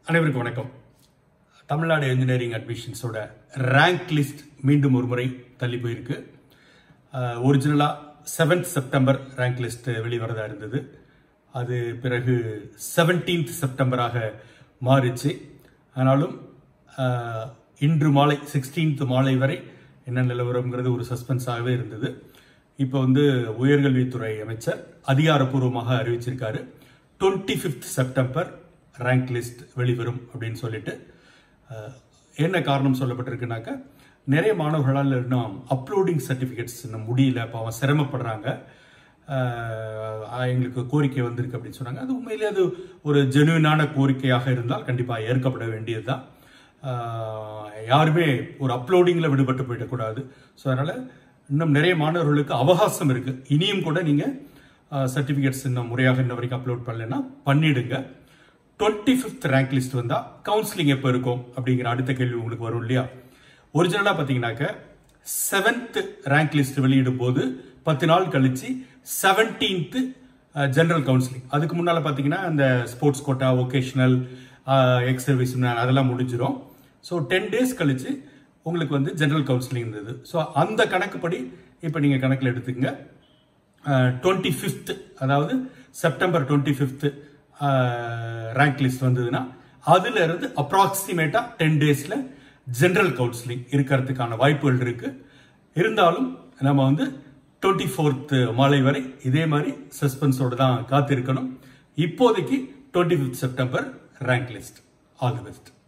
அனைவருக்கும் வணக்கம் தமிழ்நாடு இன்ஜினியரிங் அட்மிஷன்ஸோட ரேங்க் லிஸ்ட் மீண்டும் ஒரு முறை தள்ளி போயிருக்கு ஒரிஜினலாக செவன்த் செப்டம்பர் ரேங்க் லிஸ்ட் வெளிவரதா இருந்தது அது பிறகு செவன்டீன்த் செப்டம்பராக மாறிச்சு ஆனாலும் அஹ், இன்று மாலை சிக்ஸ்டீன்த் மாலை வரை என்ன நிலவரம்ங்கிறது ஒரு சஸ்பென்ஸாகவே இருந்தது இப்போ வந்து உயர்கல்வித்துறை அமைச்சர் அதிகாரப்பூர்வமாக அறிவிச்சிருக்காரு twenty fifth September rank list வெளிவரும் அப்படின்னு சொல்லிட்டு அஹ், என்ன காரணம் சொல்லப்பட்டிருக்குனாக்கா நிறைய மாணவர்களால் இன்னும் அப்லோடிங் சர்டிஃபிகேட்ஸ் இன்னும் முடியல இப்போ அவன் சிரமப்படுறாங்க அஹ், எங்களுக்கு கோரிக்கை வந்திருக்கு அப்படின்னு சொன்னாங்க அது உண்மையிலே அது ஒரு ஜெனுவினான கோரிக்கையாக இருந்தால் கண்டிப்பாக ஏற்கப்பட வேண்டியது தான் யாருமே ஒரு அப்லோடிங்கில் விடுபட்டு போயிடக்கூடாது ஸோ அதனால் இன்னும் நிறைய மாணவர்களுக்கு அவகாசம் இருக்குது இனியும் கூட நீங்கள் சர்டிஃபிகேட்ஸ் இன்னும் முறையாக இன்ன வரைக்கும் அப்லோட் பண்ணலைன்னா பண்ணிடுங்க டுவெண்ட்டி ஃபிஃப்த் ரேங்க் லிஸ்ட் வந்தால் கவுன்சிலிங் எப்போ இருக்கும் அப்படிங்கிற அடுத்த கேள்வி உங்களுக்கு வரும் இல்லையா ஒரிஜினலாக பார்த்தீங்கன்னாக்க செவன்த் ரேங்க் லிஸ்ட் வெளியிடும் போது பத்து நாள் கழிச்சு செவன்டீன்த்து ஜெனரல் கவுன்சிலிங் அதுக்கு முன்னால் பார்த்தீங்கன்னா அந்த sports quota vocational ex service அதெல்லாம் முடிஞ்சிடும் ஸோ டென் டேஸ் கழிச்சு உங்களுக்கு வந்து ஜெனரல் கவுன்சிலிங் இருந்தது ஸோ அந்த கணக்குப்படி இப்போ நீங்கள் கணக்கில் எடுத்துக்கங்க டுவெண்ட்டி ஃபிஃப்த் அதாவது September twenty fifth rank list வந்ததுன்னா அதுல இருந்து அப்ராக்சிமேட்டா டென் டேஸ்ல ஜெனரல் கவுன்சிலிங் இருக்கிறதுக்கான வாய்ப்புகள் இருக்கு இருந்தாலும் நம்ம வந்து டுவெண்ட்டி ஃபோர்த் மாலை வரை இதே மாதிரி சஸ்பென்ஸோட தான் காத்திருக்கணும் இப்போதைக்கு twenty fifth September rank list all the best